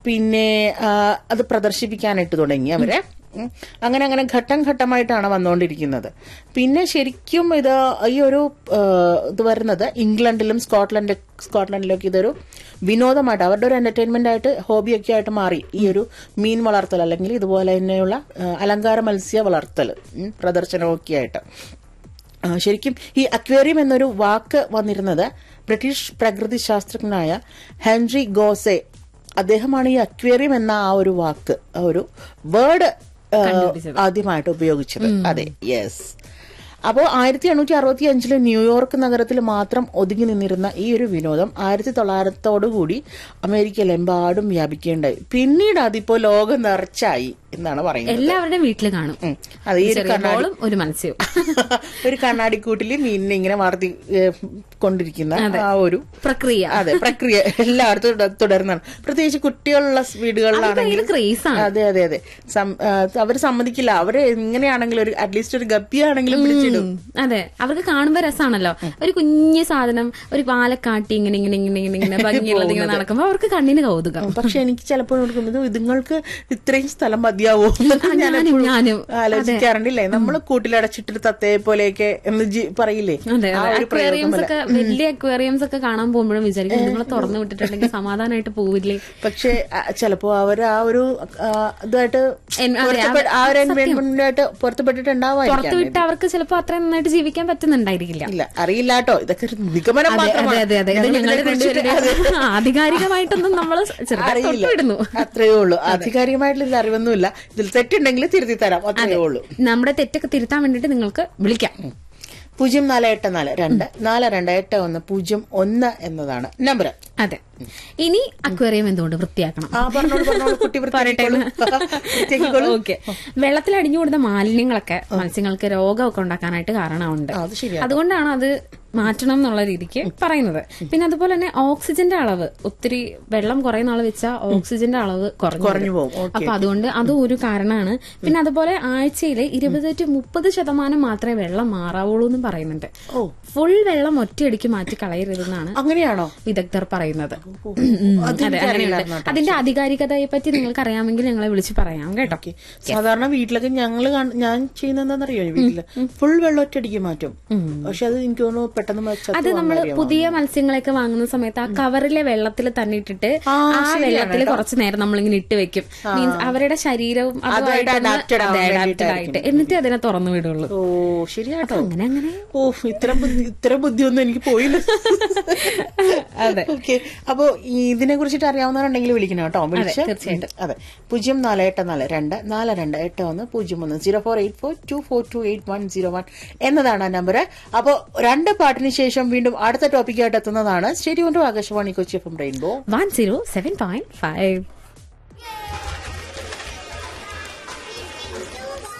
പിന്നെ ആ, അത് പ്രദർശിപ്പിക്കാനായിട്ട് തുടങ്ങി അവരെ ഉം. അങ്ങനെ അങ്ങനെ ഘട്ടം ഘട്ടമായിട്ടാണ് വന്നുകൊണ്ടിരിക്കുന്നത് പിന്നെ ശരിക്കും ഇത് ഈ ഒരു ആ, ഇത് വരുന്നത് ഇംഗ്ലണ്ടിലും സ്കോട്ട്ലൻഡ് സ്കോട്ട്ലൻഡിലൊക്കെ ഇതൊരു വിനോദമായിട്ട് അവരുടെ ഒരു എന്റർടൈൻമെന്റ് ആയിട്ട് ഹോബിയൊക്കെ ആയിട്ട് മാറി ഈ ഒരു മീൻ വളർത്തൽ അല്ലെങ്കിൽ ഇതുപോലെ തന്നെയുള്ള ആ, അലങ്കാര മത്സ്യ വളർത്തൽ ഉം, പ്രദർശനമൊക്കെ ആയിട്ട് ആ, ശരിക്കും ഈ അക്വേറിയം എന്നൊരു വാക്ക് വന്നിരുന്നത് ബ്രിട്ടീഷ് പ്രകൃതി ശാസ്ത്രജ്ഞനായ ഹെൻറി ഗോസെ അദ്ദേഹമാണ് ഈ അക്വേറിയം എന്ന ആ ഒരു വാക്ക് ആ ഒരു വേർഡ് ആദ്യമായിട്ട് ഉപയോഗിച്ചത് അതെ യെസ് അപ്പോൾ ആയിരത്തി എണ്ണൂറ്റി അറുപത്തി അഞ്ചില് ന്യൂയോർക്ക് നഗരത്തിൽ മാത്രം ഒതുങ്ങി നിന്നിരുന്ന ഈ ഒരു വിനോദം ആയിരത്തി തൊള്ളായിരത്തോടുകൂടി അമേരിക്കയിലെമ്പാടും വ്യാപിക്കുകയുണ്ടായി പിന്നീട് അതിപ്പോ ലോകം നിറച്ചായി എന്നാണ് പറയുന്നത് എല്ലാവരുടെയും വീട്ടിൽ കാണും ഉം. അത് ഈ ഒരു ചെറിയ കണ്ണാടി ബോളും ഒരു മത്സ്യവും ഒരു കണ്ണാടിക്കൂട്ടിൽ മീനിനെ ഇങ്ങനെ വളർത്തി ഏ, കൊണ്ടിരിക്കുന്ന ആ ഒരു പ്രക്രിയ അതെ പ്രക്രിയ എല്ലായിടത്തും തുട- തുടരുന്നതാണ് പ്രത്യേകിച്ച് കുട്ടികളുള്ള വീടുകളിലാണെങ്കിൽ ഭയങ്കര craze ആണ്. അതെ അതെ അതെ സം- ആ, അവര് സമ്മതിക്കില്ല അവര് എങ്ങനെയാണെങ്കിലും ഒരു അറ്റ്ലീസ്റ്റ് ഒരു ഗപ്പിയാണെങ്കിലും പിടിച്ചിടും ഉം. അതെ അവർക്ക് കാണുമ്പോ രസമാണല്ലോ ഒരു കുഞ്ഞു സാധനം ഒരു പാലക്കാട്ടി ഇങ്ങനെ ഇങ്ങനെ ഇങ്ങനെ ഇങ്ങനെ ഇങ്ങനെ ഭംഗിയുള്ളത് ഇങ്ങനെ നടക്കുമ്പോ അവർക്ക് കണ്ണിന് കൗതുകം പക്ഷെ എനിക്ക് ചിലപ്പോൾ ഓർക്കുന്നത് ഇതുങ്ങൾക്ക് ഇത്രയും സ്ഥലം മതിയാവോ എന്നൊക്കെ ഞാൻ ഞാനും, എപ്പോഴും ഞാനും. ആലോചിക്കാറുണ്ടല്ലേ നമ്മള് കൂട്ടിലടച്ചിട്ട് തത്തയെ പോലെയൊക്കെ എന്ന് ജി- പറയില്ലേ അതെ ആ അതെ ഒരു അക്വേറിയംസ് പ്രയോഗമല്ല ഒക്കെ വലിയ അക്വേറിയംസ് ഒക്കെ കാണാൻ പോകുമ്പോഴും വിചാരിക്കും നമ്മളെ തുറന്നു വിട്ടിട്ടുണ്ടെങ്കിൽ സമാധാനമായിട്ട് പോവില്ലേ പക്ഷെ ആ, ചിലപ്പോ അവർ ആ ഒരു ആ, ഇതായിട്ട് എൻ- അതെ, പൊരുത്തപ്പെ- ആ ഒരു എൻവയോൺമെന്റായിട്ട് പുറത്തു പൊരുത്തപ്പെട്ടിട്ടുണ്ടാവായിരിക്കാം വിട്ട് അവർക്ക് ചിലപ്പോൾ അത്ര നന്നായിട്ട് ജീവിക്കാൻ പറ്റുന്നുണ്ടായിരിക്കില്ല ഇല്ല അറിയില്ല കേട്ടോ ഇതൊക്കെ ഒരു നിഗമനം അതെ അതെ മാത്രമാണ് അതെ അതെ ഇത് ഞങ്ങൾ ഞങ്ങളുടെ ഇതിനെക്കുറിച്ചിട്ട് രണ്ടുപേരുടെയും ആധികാരികമായിട്ടൊന്നും നമ്മൾ ചെറുതായി അറിയില്ല തൊട്ടുവിടുന്നു അത്രയേ ഉള്ളൂ ആധികാരികമായിട്ടുള്ള ഒരു അറിവൊന്നുമില്ല ഇതിൽ തെറ്റുണ്ടെങ്കിൽ തിരുത്തി തരാം അത്രയേ ഉള്ളൂ നമ്മുടെ തെറ്റൊക്കെ തിരുത്താൻ വേണ്ടിട്ട് നിങ്ങൾക്ക് വിളിക്കാം പൂജ്യം നാല് എട്ട് നാല് രണ്ട് നാല് രണ്ട് എട്ട് ഒന്ന് പൂജ്യം ഒന്ന് എന്നതാണ് നമ്പർ അതെ ഇനി അക്വേറിയം എന്തുകൊണ്ട് വൃത്തിയാക്കണം ആ പറഞ്ഞോളൂ പറഞ്ഞോളൂ കുട്ടി വൃത്തിയാക്കിക്കോളൂ. വൃത്തിയാക്കിക്കോളൂ. ഓക്കെ വെള്ളത്തിൽ അടിഞ്ഞുകൂടുന്ന മാലിന്യങ്ങളൊക്കെ മത്സ്യങ്ങൾക്ക് രോഗമൊക്കെ ഉണ്ടാക്കാനായിട്ട് കാരണമുണ്ട് ആ, അത് ശരിയാണ് അതുകൊണ്ടാണ് അത് മാറ്റണം എന്നുള്ള രീതിക്ക് പറയുന്നത് പിന്നെ അതുപോലെ തന്നെ ഓക്സിജന്റെ അളവ് ഒത്തിരി വെള്ളം കുറെ നാൾ വെച്ചാൽ ഓക്സിജന്റെ അളവ് കുറഞ്ഞു കുറഞ്ഞു വരും. പോകും. ഓക്കേ. അപ്പൊ അതുകൊണ്ട് അതും ഒരു കാരണമാണ് പിന്നെ അതുപോലെ ആഴ്ചയിൽ ഇരുപത് ടു മുപ്പത് ശതമാനം മാത്രമേ വെള്ളം മാറാവുള്ളൂ എന്നും പറയുന്നുണ്ട് ഓ ഫുൾ വെള്ളം ഒറ്റയടിക്ക് മാറ്റി കളയരുതെന്നാണ് അങ്ങനെയാണോ വിദഗ്ധർ പറയുന്നത് ഓ, ഉം, അതെനിക്ക് അതെ അങ്ങനെയുണ്ട് അറിയില്ലായിരുന്നു കേട്ടോ. അതിന്റെ ആധികാരികതയെ പറ്റി നിങ്ങൾക്ക് അറിയാമെങ്കിൽ ഞങ്ങളെ വിളിച്ച് പറയാം കേട്ടോ ഓക്കേ. സാധാരണ വീട്ടിലൊക്കെ ഞങ്ങള് കാണ- ഞാൻ ചെയ്യുന്ന എന്താണെന്നറിയോ വീട്ടില് ഫുൾ വെള്ളം ഒറ്റയടിക്ക് മാറ്റും പക്ഷെ അത് എനിക്ക് തോന്നുന്നു പെട്ടെന്ന് ചത്തു അത് നമ്മൾ പുതിയ മത്സ്യങ്ങളൊക്കെ വാങ്ങുന്ന സമയത്ത് ആ കവറിലെ വെള്ളത്തിൽ തന്നെ ഇട്ടിട്ട് ആ, ആ ശരിയാണ് വെള്ളത്തിൽ കുറച്ചു നേരം നമ്മളിങ്ങനെ ഇട്ട് വെക്കും മീൻസ് അവരുടെ ശരീരവും അതുമായിട്ട് അതുമായിട്ടൊന്ന് adapted ആവാൻ അതെ, adapted വേണ്ടിയിട്ടായിരിക്കും. ആയിട്ട് എന്നിട്ട് അതിനെ തുറന്നു വിടുള്ളൂ ഓ ശരിയാട്ടോ അങ്ങനെ അങ്ങനെ ഓ ഇത്ര ബുദ്ധി ഇത്ര ബുദ്ധിയൊന്നും എനിക്ക് പോയില്ല അതെ. ഓക്കെ അപ്പോ ഇതിനെ കുറിച്ചിട്ട് അറിയാവുന്നവരുണ്ടെങ്കിൽ വിളിക്കണം കേട്ടോ വിളിച്ച് തീർച്ചയായിട്ടും. അതെ പൂജ്യം നാല് എട്ട് നാല് രണ്ട് നാല് രണ്ട് എട്ട് ഒന്ന് പൂജ്യം ഒന്ന് zero four eight four two four two eight one zero one എന്നതാണ് ആ നമ്പർ അപ്പോൾ രണ്ട് പാട്ടിന് ശേഷം വീണ്ടും അടുത്ത ടോപ്പിക്കായിട്ട് എത്തുന്നതാണ് stadium Akashvani Kochi F M rainbow one zero seven point five